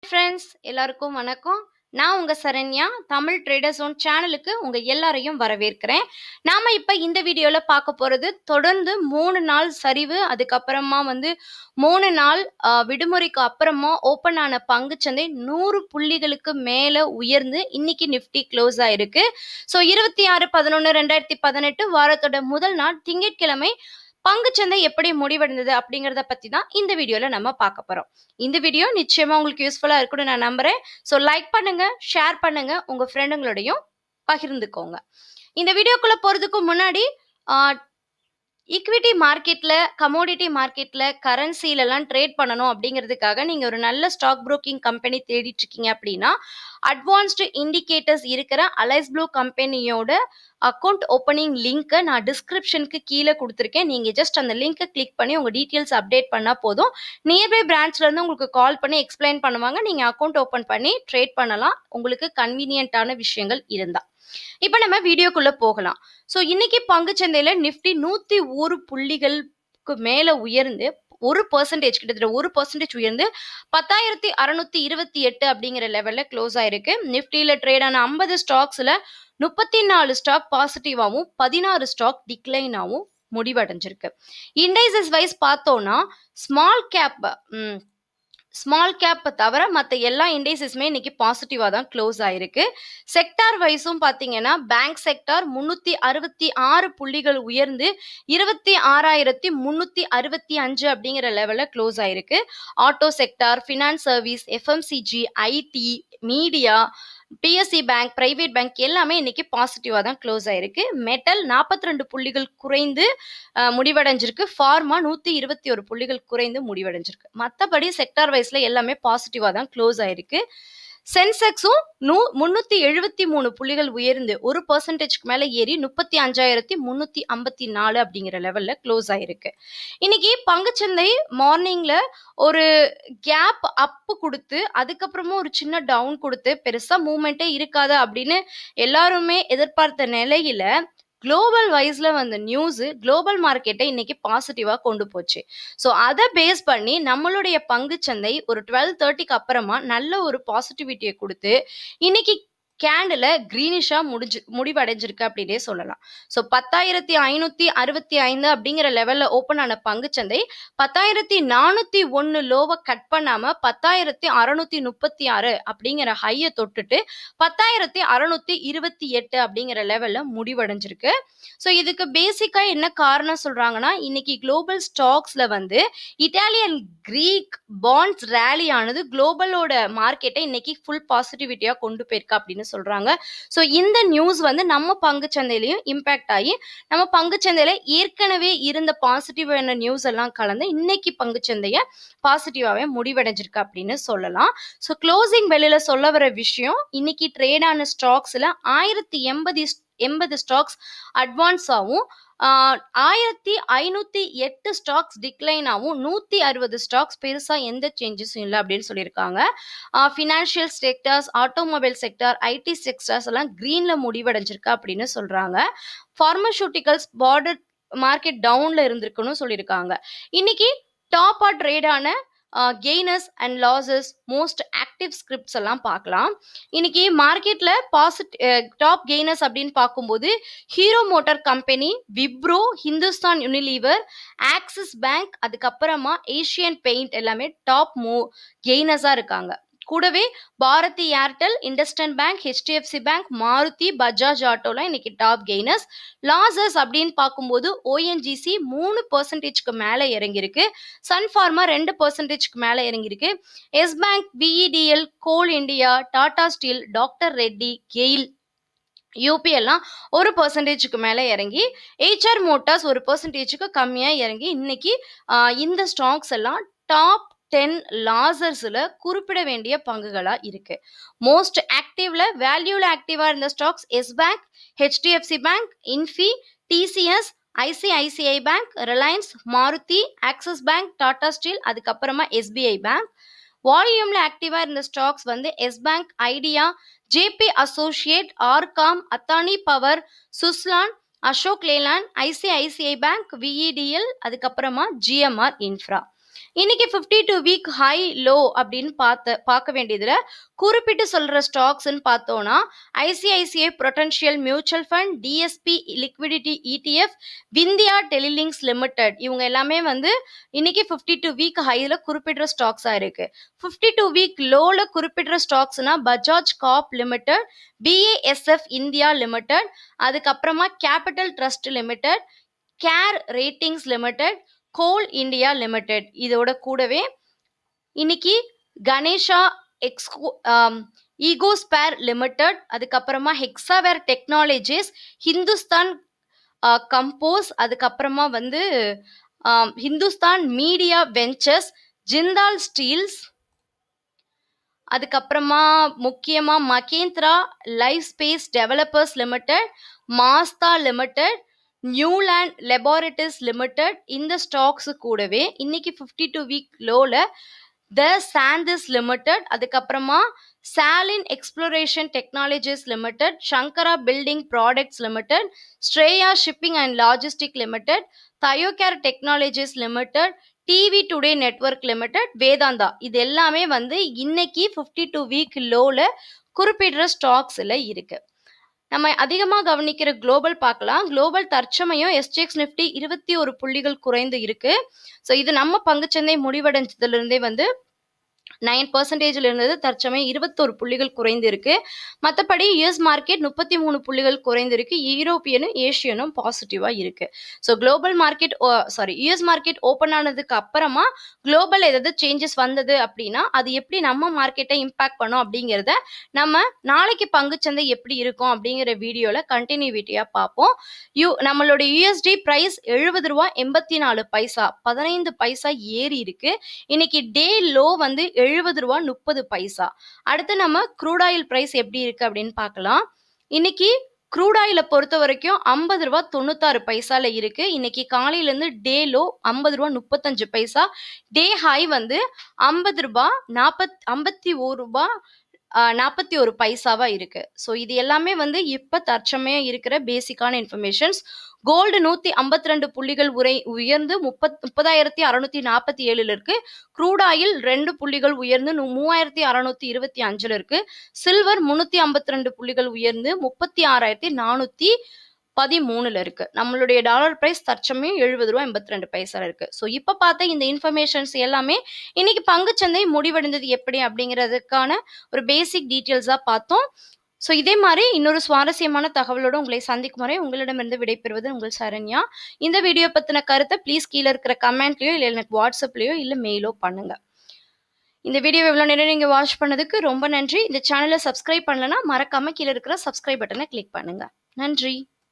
friends எல்லாருக்கும் வணக்கம் நான் உங்க சரண்யா தமிழ் ட்ரேடர் ஜோன் சேனலுக்கு உங்க எல்லாரையும் வரவேற்கிறேன் நாம இப்ப இந்த வீடியோல பார்க்க போறது தொடர்ந்து மூணு நாள் சரிவு அதுக்கப்புறமா வந்து மூணு நாள் ஆஹ், விடுமுறைக்கு அப்புறமா ஓபன் ஆன பங்குச்சந்தை நூறு புள்ளிகளுக்கு மேல உயர்ந்து இன்னைக்கு நிஃப்டி க்ளோஸ் ஆயிருக்கு ஸோ இருபத்தி ஆறு பதினொன்று ரெண்டாயிரத்தி பதினெட்டு வாரத்தோட முதல் நாள் திங்கட்கிழமை பங்குச்சந்தை எப்படி முடிவடைந்தது அப்படிங்கறத பத்தி தான் இந்த வீடியோல நம்ம பார்க்க போறோம் இந்த வீடியோ நிச்சயமா உங்களுக்கு யூஸ்ஃபுல்லா இருக்கும்னு நான் நம்புறேன் ஸோ லைக் பண்ணுங்க ஷேர் பண்ணுங்க உங்க ஃப்ரெண்டுங்களோடையும் பகிர்ந்துக்கோங்க இந்த வீடியோக்குள்ள போறதுக்கு முன்னாடி ஈக்விட்டி மார்க்கெட்ல கமோடிட்டி மார்க்கெட்ல கரன்சிலலாம் ட்ரேட் பண்ணணும் அப்படிங்கிறதுக்காக நீங்க ஒரு நல்ல ஸ்டாக் புரோக்கிங் கம்பெனி தேடிட்டு இருக்கீங்க அப்படின்னா அட்வான்ஸ்டு இண்டிகேட்டர்ஸ் இருக்கிற அலைஸ் ப்ளூ கம்பெனியோட அக்கௌண்ட் ஓப்பனிங் லிங்க்கை நான் டிஸ்கிரிப்ஷனுக்கு கீழே கொடுத்துருக்கேன் நீங்கள் ஜஸ்ட் அந்த லிங்க்கை கிளிக் பண்ணி உங்கள் டீட்டெயில்ஸ் அப்டேட் பண்ணால் போதும் நியர்பை பிரான்ச்லேருந்து உங்களுக்கு கால் பண்ணி எக்ஸ்பிளைன் பண்ணுவாங்க நீங்கள் அக்கௌண்ட் ஓப்பன் பண்ணி ட்ரேட் பண்ணலாம் உங்களுக்கு கன்வீனியன்ட்டான விஷயங்கள் இருந்தால் இப்போ நம்ம வீடியோக்குள்ளே போகலாம் ஸோ இன்னைக்கு பங்குச்சந்தையில் நிஃப்டி நூற்றி ஒரு புள்ளிகளுக்கு மேலே உயர்ந்து ஒரு பர்சன்டேஜ் கிட்டத்தட்ட ஒரு பர்சன்டேஜ் உயர்ந்து பத்தாயிரத்தி அறுநூத்தி இருபத்தி எட்டு அப்படிங்கிற லெவல்ல க்ளோஸ் ஆயிருக்கு நிஃப்டியில ட்ரேட் ஆன ஐம்பது ஸ்டாக்ஸ்ல முப்பத்தி நாலு ஸ்டாக் பாசிட்டிவாகவும் பதினாறு ஸ்டாக் டிக்ளைனாகவும் முடிவடைஞ்சிருக்கு இண்டைசஸ் வைஸ் பார்த்தோம்னா ஸ்மால் கேப் ஸ்மால் கேப் தவிர மற்ற எல்லா இண்டைசஸுமே இன்னைக்கு பாசிட்டிவாக தான் க்ளோஸ் ஆயிருக்கு செக்டார் வைஸும் பார்த்தீங்கன்னா பேங்க் செக்டார் முந்நூற்றி அறுபத்தி ஆறு புள்ளிகள் உயர்ந்து இருபத்தி ஆறாயிரத்தி முந்நூற்றி அறுபத்தி அஞ்சு அப்படிங்கிற லெவலில் க்ளோஸ் ஆயிருக்கு auto sector finance service FMCG IT media PSC bank private bank எல்லாமே இன்னைக்கு பாசிட்டிவாக தான் க்ளோஸ் ஆயிருக்கு மெட்டல் நாற்பத்தி ரெண்டு புள்ளிகள் குறைந்து அஹ், முடிவடைஞ்சிருக்கு ஃபார்மா நூற்றி இருபத்தி ஒரு புள்ளிகள் குறைந்து முடிவடைஞ்சிருக்கு மற்றபடி செக்டார் வைஸில் எல்லாமே பாசிட்டிவாக தான் க்ளோஸ் ஆயிருக்கு சென்செக்ஸும் நூ முந்நூற்றி எழுபத்தி மூணு புள்ளிகள் உயர்ந்து ஒரு பர்சன்டேஜ்க்கு மேலே ஏறி முப்பத்தி அஞ்சாயிரத்தி முந்நூற்றி ஐம்பத்தி நாலு அப்படிங்கிற லெவலில் க்ளோஸ் ஆயிருக்கு இன்னைக்கு பங்குச்சந்தை மார்னிங்ல ஒரு கேப் அப்பு கொடுத்து அதுக்கப்புறமா ஒரு சின்ன டவுன் கொடுத்து பெருசா மூவ்மெண்ட்டே இருக்காது அப்படின்னு எல்லாருமே எதிர்பார்த்த நிலையில குளோபல் வைஸ்ல வந்த நியூஸ் குளோபல் மார்க்கெட்டை இன்னைக்கு பாசிட்டிவா கொண்டு போச்சு ஸோ அதை பேஸ் பண்ணி நம்மளுடைய பங்குச்சந்தை ஒரு டுவெல் தேர்ட்டிக்கு அப்புறமா நல்ல ஒரு பாசிட்டிவிட்டியை கொடுத்து இன்னைக்கு கேண்டில் க்ரீனிஷாக முடிஞ்சு முடிவடைஞ்சிருக்கு அப்படின்னே சொல்லலாம் ஸோ பத்தாயிரத்தி ஐநூற்றி அறுபத்தி ஐந்து அப்படிங்கிற லெவலில் ஓப்பன் ஆன பங்குச்சந்தை பத்தாயிரத்தி நானூற்றி ஒன்று லோவை கட் பண்ணாமல் பத்தாயிரத்தி அறநூற்றி முப்பத்தி ஆறு அப்படிங்கிற ஹையை தொட்டுட்டு பத்தாயிரத்தி அறநூற்றி இருபத்தி எட்டு அப்படிங்கிற லெவலில் முடிவடைஞ்சிருக்கு ஸோ இதுக்கு பேசிக்காக என்ன காரணம் சொல்கிறாங்கன்னா இன்னைக்கு குளோபல் ஸ்டாக்ஸில் வந்து இட்டாலியன் கிரீக் பாண்ட்ஸ் ரேலி ஆனது குளோபலோட மார்க்கெட்டை இன்னைக்கு ஃபுல் பாசிட்டிவிட்டியாக கொண்டு போயிருக்கு அப்படின்னு சொல்கிறாங்க ஸோ இந்த நியூஸ் வந்து நம்ம பங்குச்சந்தையிலையும் இம்பேக்ட் ஆகி நம்ம பங்குச்சந்தையில ஏற்கனவே இருந்த பாசிட்டிவான நியூஸ் எல்லாம் கலந்து இன்னைக்கு பங்குச்சந்தைய பாசிட்டிவாகவே முடிவடைஞ்சிருக்கு அப்படின்னு சொல்லலாம் ஸோ க்ளோசிங் வெளியில சொல்ல வர விஷயம் இன்னைக்கு ட்ரேட் ஆன ஸ்டாக்ஸ்ல ஆயிரத்தி எண்பது எண்பது ஸ்டாக்ஸ் அட்வான்ஸாகவும் ஆயிரத்தி ஐநூத்தி எட்டு ஸ்டாக்ஸ் டிக்ளைனாகவும் நூத்தி அறுபது ஸ்டாக்ஸ் பெருசா எந்த சேஞ்சஸும் இல்லை அப்படின்னு சொல்லியிருக்காங்க financial sectors automobile sector IT sectors எல்லாம் கிரீன்ல முடிவடைஞ்சிருக்கு அப்படின்னு சொல்றாங்க ஃபார்மசூட்டிக்கல்ஸ் பார்டர் மார்க்கெட் டவுன்ல இருந்திருக்குன்னு சொல்லியிருக்காங்க இன்னைக்கு டாப் ஆ ட்ரேடான gains and losses most active scripts எல்லாம் பார்க்கலாம் இன்னைக்கு மார்க்கெட்ல பாசிட் டாப் கெய்னர்ஸ் அப்படின்னு பார்க்கும்போது Hero motor company Wipro Hindustan Unilever Axis bank அதுக்கப்புறமா ஏஷியன் பெயிண்ட் எல்லாமே டாப் மூ கெய்னர்ஸாக இருக்காங்க கூடவே Bharti Airtel IndusInd bank HDFC bank Maruti Bajaj ஆட்டோலாம் இன்னைக்கு டாப் கெய்னர்ஸ் லாசஸ் அப்படின்னு பார்க்கும்போது ஓஎன்ஜிசி மூணு பர்சன்டேஜ்க்கு மேலே இறங்கியிருக்கு சன் ஃபார்மா ரெண்டு பர்சன்டேஜ்க்கு மேலே இறங்கியிருக்கு Yes bank VEDL Coal India Tata steel doctor Reddy GAIL UPL எல்லாம் ஒரு பர்சன்டேஜுக்கு மேலே இறங்கி ஹெச்ஆர் மோட்டார்ஸ் ஒரு பர்சன்டேஜுக்கு கம்மியாக இறங்கி இன்னைக்கு ஆஹ், இந்த ஸ்டாக்ஸ் எல்லாம் டாப் டென் லாசர்ஸில் குறிப்பிட வேண்டிய பங்குகளாக இருக்கு மோஸ்ட் ஆக்டிவ்ல வேல்யூல ஆக்டிவாக இருந்த stocks Yes bank HDFC bank Infy TCS ICICI bank Reliance Maruti Axis bank Tata steel அதுக்கப்புறமா எஸ்பிஐ பேங்க் வால்யூம்ல ஆக்டிவா இருந்த ஸ்டாக்ஸ் வந்து Yes bank Idea JP associate RCom Adani power Suzlon Ashok Leyland ICICI bank VEDL அதுக்கப்புறமா ஜிஎம்ஆர் இன்ஃப்ரா இன்னைக்கு fifty two week high low அப்படின்னு பார்த்த பார்க்க வேண்டியதுல குறிப்பிட்டு சொல்ற ஸ்டாக்ஸ்ன்னு பார்த்தோம்னா ICICI potential mutual fund DSP liquidity ETF Vindhya Telelinks limited இவங்க எல்லாமே வந்து இன்னைக்கு ஃபிஃப்டி டூ வீக் ஹைல குறிப்பிடுற ஸ்டாக்ஸா இருக்கு ஃபிஃப்டி டூ வீக் லோல குறிப்பிடுற ஸ்டாக்ஸ்னா Bajaj corp limited BASF India limited அதுக்கப்புறமா capital trust limited care ratings limited Coal India limited இதோட கூடவே இன்னைக்கு கணேஷா எக்ஸ்கோ ஈகோஸ்பேர் லிமிடெட் அதுக்கப்புறமா ஹெக்ஸாவேர் டெக்னாலஜிஸ் ஹிந்துஸ்தான் கம்போஸ் அதுக்கப்புறமா வந்து ஆம், Hindustan media ventures Jindal steels அதுக்கப்புறமா முக்கியமா Mahindra life space developers limited மாஸ்தா லிமிடெட் நியூலேண்ட் லெபார்டரிஸ் லிமிடெட் இந்த ஸ்டாக்ஸ் கூடவே இன்னைக்கு ஃபிஃப்டி டூ வீக் லோல த சாந்திஸ் லிமிடெட் அதுக்கப்புறமா Selan exploration technologies limited Shankara building products limited ஸ்ட்ரேயா shipping and logistic limited Thyrocare technologies limited TV today network limited Vedanta இது எல்லாமே வந்து இன்னைக்கு ஃபிஃப்டி டூ வீக் லோல குறிப்பிடுற ஸ்டாக்ஸ்ல இருக்கு நம்ம அதிகமாக கவனிக்கிற குளோபல் பார்க்கலாம் குளோபல் தற்சமயம் எஸ்டிஎக்ஸ் நிஃப்டி இருபத்தி ஒரு புள்ளிகள் குறைந்து இருக்கு ஸோ இது நம்ம பங்குச்சந்தை முடிவடைஞ்சதுல இருந்தே வந்து நைன் பர்சன்டேஜில் இருந்தது தற்சமயம் இருபத்தோரு புள்ளிகள் குறைந்து இருக்கு மற்றபடி யுஎஸ் மார்க்கெட் முப்பத்தி மூணு புள்ளிகள் குறைந்து இருக்கு யூரோப்பியனும் ஏஷியனும் பாசிட்டிவாக இருக்கு so global market sorry US market open ஆனதுக்கு அப்புறமா குளோபல் ஏதாவது சேஞ்சஸ் வந்தது அப்படின்னா அது எப்படி நம்ம மார்க்கெட்டை இம்பாக்ட் பண்ணும் அப்படிங்கிறத நம்ம நாளைக்கு பங்குச்சந்தை எப்படி இருக்கும் அப்படிங்கிற வீடியோவில் கண்டினியூவிட்டியாக பார்ப்போம் யூ நம்மளோட யூஎஸ்டி ப்ரைஸ் எழுபது ரூபா எண்பத்தி நாலு பைசா பதினைந்து பைசா ஏறி இருக்கு இன்னைக்கு டே லோ வந்து எழுபது ரூபா முப்பது பைசா அடுத்து நம்ம க்ரூட் ஆயில் ப்ரைஸ் எப்படி இருக்கு அப்படின்னு பார்க்கலாம் இன்னைக்கு க்ரூட் ஆயிலை பொறுத்த வரைக்கும் ஐம்பது ரூபா தொண்ணூத்தாறு பைசால இருக்கு இன்னைக்கு காலையிலேருந்து டே லோ ஐம்பது ரூபா முப்பத்தஞ்சு பைசா டே ஹை வந்து ஐம்பது ரூபா நாற்பத் ஐம்பத்தி ஒரு ரூபா நாற்பத்தி ஒரு பைசாவா இருக்கு ஸோ இது எல்லாமே வந்து இப்போ தற்சமயம் இருக்கிற பேசிக்கான இன்ஃபர்மேஷன்ஸ் கோல்டு நூத்தி ஐம்பத்தி ரெண்டு புள்ளிகள் உரை உயர்ந்து முப்பத் முப்பதாயிரத்தி அறுநூத்தி நாற்பத்தி ஏழுல இருக்கு க்ரூட் ஆயில் ரெண்டு புள்ளிகள் உயர்ந்து நு- மூவாயிரத்தி அறுநூத்தி இருபத்தி அஞ்சுல இருக்கு சில்வர் முன்னூத்தி ஐம்பத்தி ரெண்டு புள்ளிகள் உயர்ந்து முப்பத்தி ஆறாயிரத்தி நானூத்தி பதிமூணுல இருக்கு நம்மளுடைய டாலர் பிரைஸ் தற்சமயம் எழுபது ரூபா எண்பத்தி ரெண்டு பைசா இருக்கு ஸோ இப்போ பார்த்த இந்த இன்ஃபர்மேஷன்ஸ் எல்லாமே இன்னைக்கு பங்குச்சந்தை முடிவடைந்தது எப்படி அப்படிங்கிறதுக்கான ஒரு பேசிக் டீட்டெயில்ஸாக பார்த்தோம் ஸோ இதே மாதிரி இன்னொரு சுவாரஸ்யமான தகவலோடு உங்களை சந்திக்கும் வரை உங்களிடமிருந்து விடைபெறுவது உங்கள் சரண்யா இந்த வீடியோ பற்றின கருத்தை ப்ளீஸ் கீழே இருக்கிற கமெண்ட்லையோ இல்லை எனக்கு வாட்ஸ்அப்லேயோ இல்லை மெயிலோ பண்ணுங்க இந்த வீடியோ எவ்வளோ நேரம் நீங்கள் வாட்ச் பண்ணதுக்கு ரொம்ப நன்றி இந்த சேனலை சப்ஸ்கிரைப் பண்ணலன்னா மறக்காம கீழே இருக்கிற சப்ஸ்கிரைப் பட்டனை கிளிக் பண்ணுங்க நன்றி